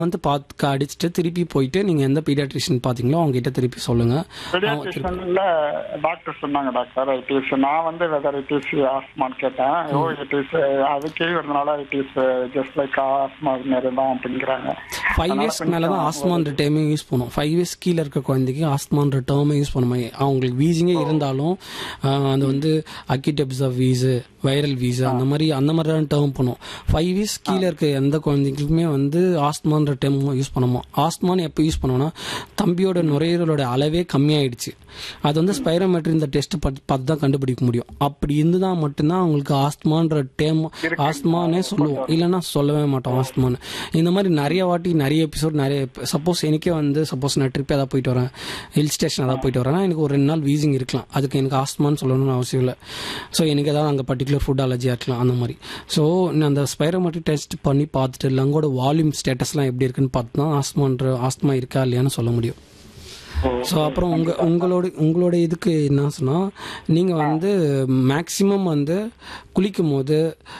வந்து பார்த்து அடிச்சுட்டு திருப்பி போயிட்டு நீங்கள் எந்த பீடியாட்ரிஷியன் பார்த்தீங்களோ அவங்ககிட்ட திருப்பி சொல்லுங்கள் பீடியாட்ரிஷன்ல டாக்டர் சொன்னாங்க டாக்டர் இட் இஸ் நான் வந்து வெதர் இட் இஸ் ஆஸ்மான்னு கேட்டேன் ஓ இட் இஸ் அது கீழ் வரதுனால it is just like asthma மாரி தான் அப்படிங்கிறாங்க ஃபைவ் இயர்ஸ் மேலே தான் ஆஸ்மான்ற டேர்மே யூஸ் பண்ணும் ஃபைவ் இயர்ஸ் கீழே இருக்க குழந்தைக்கு ஆஸ்மான்ற டேர்மே யூஸ் பண்ணும் அவங்களுக்கு வீசிங்கே இருந்தாலும் ஆஹ், அது வந்து அக்கிடெப்ஸ் ஆஃப் வீஸு வைரல் வீஸு அந்த மாதிரி அந்த மாதிரி தான் டேர்ம் பண்ணும் ஃபைவ் இயர்ஸ் கீழே இருக்க எந்த குழந்தைங்களுக்குமே வந்து ஆஸ்மான்ற டேர்ம் யூஸ் பண்ணுமோ ஆஸ்மான்னு எப்போ யூஸ் பண்ணுவோம்னா தம்பியோட நுரையீரலோட அளவே கம்மியாயிடுச்சு அது வந்து ஸ்பைரோமெட்ரி இந்த டெஸ்ட் பார்த்து தான் கண்டுபிடிக்க முடியும் அப்படி இருந்துதான் மட்டும்தான் அவங்களுக்கு ஆஸ்மான்ற டேம் ஆஸ்மானே சொல்லுவோம் இல்லைன்னா சொல்லவே மாட்டோம் ஆஸ்மான்னு இந்த மாதிரி நிறைய வாட்டி நிறைய எபிசோட் நிறைய சப்போஸ் எனக்கே வந்து சப்போஸ் நான் ட்ரிப் ஏதாவது போயிட்டு வரேன் ஹில் ஸ்டேஷன் ஏதாவது போயிட்டு வரேன்னா எனக்கு ஒரு ரெண்டு நாள் வீசிங் இருக்கலாம் அதுக்கு எனக்கு ஆஸ்மான்னு சொல்லணும்னு அவசியம் இல்லை ஸோ எனக்கு ஏதாவது அங்கே பர்டிகுலர் ஃபுட் அலர்ஜியாக இருக்கலாம் அந்த மாதிரி ஸோ நான் அந்த ஸ்பைரோமெட்ரி டெஸ்ட் பண்ணி பார்த்துட்டு லங்கோட வால்யூம் ஸ்டேட்டஸ்லாம் எப்படி இருக்குன்னு பார்த்து தான் ஆஸ்மான்ற ஆஸ்மா இருக்கா இல்லையான்னு சொல்ல முடியும் ஸோ அப்புறம் உங்க உங்களோட உங்களோட இதுக்கு என்ன சொன்னால் நீங்கள் வந்து மேக்ஸிமம் வந்து குளிக்கும் போது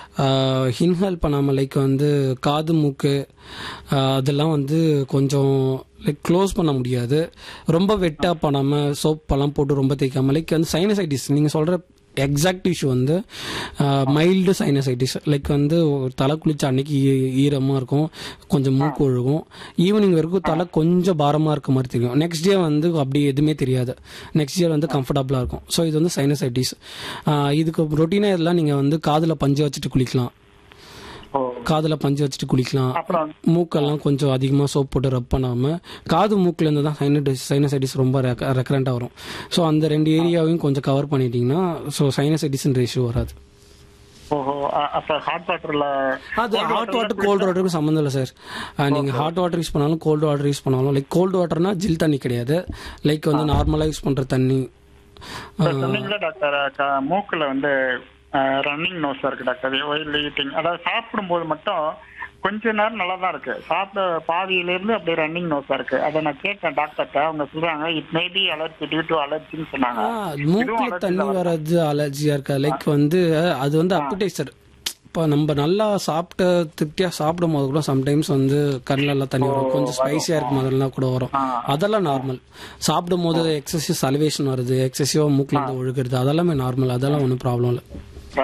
இன்ஹேல் பண்ணாமல் லைக் வந்து காது மூக்கு ஆஹ், அதெல்லாம் வந்து கொஞ்சம் லைக் க்ளோஸ் பண்ண முடியாது ரொம்ப வெட்டாக பண்ணாமல் சோப்பெல்லாம் போட்டு ரொம்ப தேய்க்காமல் லைக் வந்து சைனசைட்டிஸ் நீங்கள் சொல்கிற எக்ஸாக்ட் இஷ்யூ வந்து மைல்டு சைனசைட்டிஸ் லைக் வந்து ஒரு தலை குளிச்ச அன்னைக்கு ஈ- ஈரமா இருக்கும் கொஞ்சம் மூக்கு ஒழுகும் ஈவினிங் வரைக்கும் தலை கொஞ்சம் பாரமா இருக்க மாதிரி தெரியும் நெக்ஸ்ட் டே வந்து அப்படி எதுவுமே தெரியாது நெக்ஸ்ட் இயர் வந்து கம்ஃபர்டபுளாக இருக்கும் ஸோ இது வந்து சைனசைட்டிஸ் இதுக்கு ரொட்டீனாக இதெல்லாம் நீங்கள் வந்து காதில் பஞ்சு வச்சுட்டு குளிக்கலாம் ஓ காதில் பஞ்சு வச்சுட்டு குளிக்கலாம் அப்புறம் மூக்கெல்லாம் கொஞ்சம் அதிகமாக சோப் போட்டு ரப் பண்ணாமல் காது மூக்குலேருந்து தான் சைனடைஸ் சைனசைட்டிஸ் ரொம்ப ரெக்கரண்டாக வரும் ஸோ அந்த ரெண்டு ஏரியாவையும் கொஞ்சம் கவர் பண்ணிட்டீங்கன்னா ஸோ சைனசைட்டிஸ்ன்ற இஷ்யூ வராது ஓஹோ அ- அப்ப ஹாட் வாட்டர்ல அது ஹாட் வாட்டர் கோல்டு வாட்டருக்கு சம்மந்தம் இல்லை சார் நீங்கள் ஹாட் வாட்டர் யூஸ் பண்ணாலும் கோல்டு வாட்டர் யூஸ் பண்ணாலும் லைக் கோல்டு வாட்டர்னா ஜில் தண்ணி கிடையாது லைக் வந்து நார்மலாக யூஸ் பண்ணுற தண்ணி சொன்னீங்களா டாக்டர் க- மூக்குல வந்து ரன்னிங் நோஸா இருக்கு டாக்டர் ஒயில் ஈட்டிங் அதாவது சாப்பிடும்போது மட்டும் கொஞ்ச நேரம் நல்லா தான் இருக்கு சாப்பிட்ட பாதியில இருந்து அப்படியே ரன்னிங் நோஸா இருக்கு அதை நான் கேட்டேன் டாக்டர்கிட்ட அவங்க சொல்றாங்க it may be allergy due to அலர்ஜின்னு சொன்னாங்க மூக்கில் தண்ணி வர்றது அலர்ஜியாக இருக்கா லைக் வந்து அது வந்து அப்பிடைசர் இப்போ நம்ம நல்லா சாப்பிட்ட திருப்தியாக சாப்பிடும் போது கூட சம்டைம்ஸ் வந்து கண்ணிலலாம் தண்ணி வரும் கொஞ்சம் ஸ்பைசியாக இருக்கும் போதெல்லாம் கூட வரும் அதெல்லாம் நார்மல் சாப்பிடும் போது எக்ஸசிவ் சலிவேஷன் வருது எக்ஸசிவாக மூக்கில் இருந்து ஒழுகுறது அதெல்லாமே நார்மல் அதெல்லாம் ஒன்றும் ப்ராப்ளம் இல்லை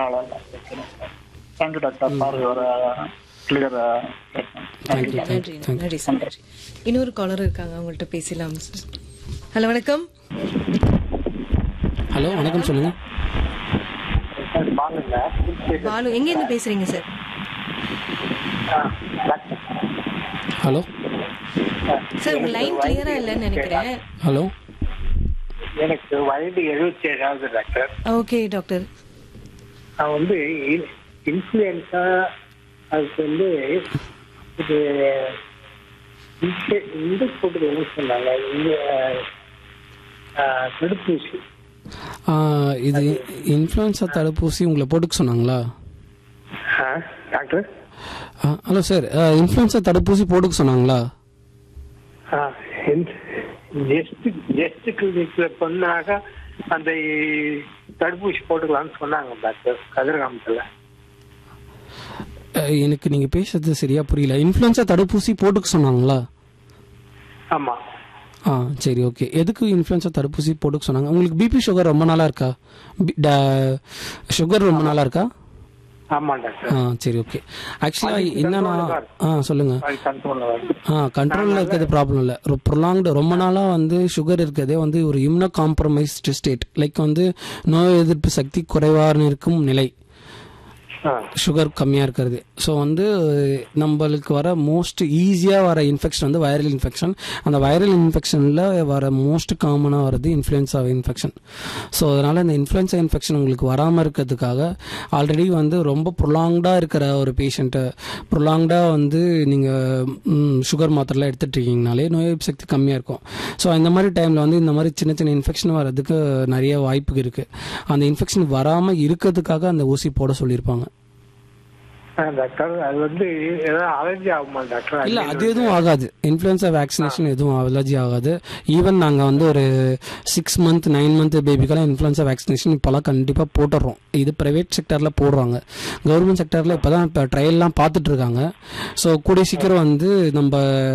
தேங்க்யூ டாக்டர் சாரி ஒரு கிளியர் தேங்க்யூ நன்றி நன்றி சார் நன்றி இன்னொரு காலர் இருக்காங்க அவங்கள்ட்ட பேசலாம் ஹலோ வணக்கம் ஹலோ வணக்கம் சொல்லுங்கள் பாலு எங்க இருந்து பேசுறீங்க சார் ஹலோ சார் உங்க லைன் கிளியரா இல்லைன்னு நினைக்கிறேன் ஹலோ எனக்கு வயது எழுபத்தி ஏழாவது டாக்டர் ஓகே டாக்டர் நான் வந்து இன்ஃபுளுன்ஸா அதுக்கு வந்து இது இந்த- இந்த போட்டு என்ன சொன்னாங்க இந்த ஆஹ், தடுப்பூசி ஆஹ், இது இன்ஃப்ளூயன்ஸா தடுப்பூசி உங்களை போட்டுக்க சொன்னாங்களா ஆ, டாக்டர் ஆஹ், ஹலோ சார் இன்ஃப்ளூயன்ஸா தடுப்பூசி போட்டுக்க சொன்னாங்களா ஜெஸ்ட் ஜெஸ்ட் கிளினிக்ல பண்ணாக அந்த தடுப்பூசி போட்டுக்கலாம்னு சொன்னாங்க டாக்டர் கதிர்காமத்தில் அஹ், எனக்கு நீங்க பேசுறது சரியா புரியல இன்ஃப்ளூயன்ஸா தடுப்பூசி போட்டுக்க சொன்னாங்களா ஆமா ஆ சரி ஓகே எதுக்கு இன்ஃப்ளூயன்ஸா தடுப்பூசி போட்டுக்க சொன்னாங்க உங்களுக்கு பிபி சுகர் ரொம்ப நாளா இருக்கா சுகர் ரொம்ப நாளா இருக்கா ஆமா டாக்டர் ஆ சரி ஓகே ஆக்சுவலா என்னன்னா ஆ சொல்லுங்க அது கண்ட்ரோல்ல வருது ஆ கண்ட்ரோலில் இருக்கிறது ப்ராப்ளம் இல்லை ப்ரொலாங்டு ரொம்ப நாளாக வந்து சுகர் இருக்கிறதே வந்து ஒரு இம்னோ காம்ப்ரமைஸ்டு ஸ்டேட் லைக் வந்து நோய் எதிர்ப்பு சக்தி குறைவாக இருக்கும் நிலை ஆ சுகர் கம்மியாக இருக்கிறது ஸோ வந்து நம்மளுக்கு வர மோஸ்ட் ஈஸியாக வர இன்ஃபெக்ஷன் வந்து வைரல் இன்ஃபெக்ஷன் அந்த வைரல் இன்ஃபெக்ஷனில் வர மோஸ்ட் காமனாக வர்றது இன்ஃப்ளூயன்ஸா இன்ஃபெக்ஷன் ஸோ அதனால் இந்த இன்ஃப்ளூயன்ஸா இன்ஃபெக்ஷன் உங்களுக்கு வராமல் இருக்கிறதுக்காக ஆல்ரெடி வந்து ரொம்ப ப்ரொலாங்டாக இருக்கிற ஒரு பேஷண்ட்டை ப்ரொலாங்டாக வந்து நீங்கள் சுகர் மாத்திரைலாம் எடுத்துட்டு இருக்கீங்கனாலே நோய் எதிர்ப்பு சக்தி கம்மியாக இருக்கும் ஸோ இந்த மாதிரி டைமில் வந்து இந்த மாதிரி சின்ன சின்ன இன்ஃபெக்ஷன் வர்றதுக்கு நிறைய வாய்ப்பு இருக்குது அந்த இன்ஃபெக்ஷன் வராமல் இருக்கிறதுக்காக அந்த ஊசி போட சொல்லியிருப்பாங்க ஆ, டாக்டர் அது வந்து ஏதாவது அலர்ஜி ஆகுமா டாக்டர் இல்ல அது எதுவும் ஆகாது இன்ஃப்ளூயன்சா வேக்சினேஷன் எதுவும் அலர்ஜி ஆகாது ஈவன் நாங்க வந்து ஒரு சிக்ஸ் மந்த் நைன் மந்த் பேபிக்கெல்லாம் இன்ஃப்ளூயன்சா வேக்சினேஷன் இப்போலாம் கண்டிப்பா போட்டுடுறோம் இது பிரைவேட் செக்டர்ல போடுறாங்க கவர்மெண்ட் செக்டர்ல இப்பதான் இப்போ ட்ரையல்லாம் பார்த்துட்டு இருக்காங்க ஸோ கூடிய சீக்கிரம் வந்து நம்ம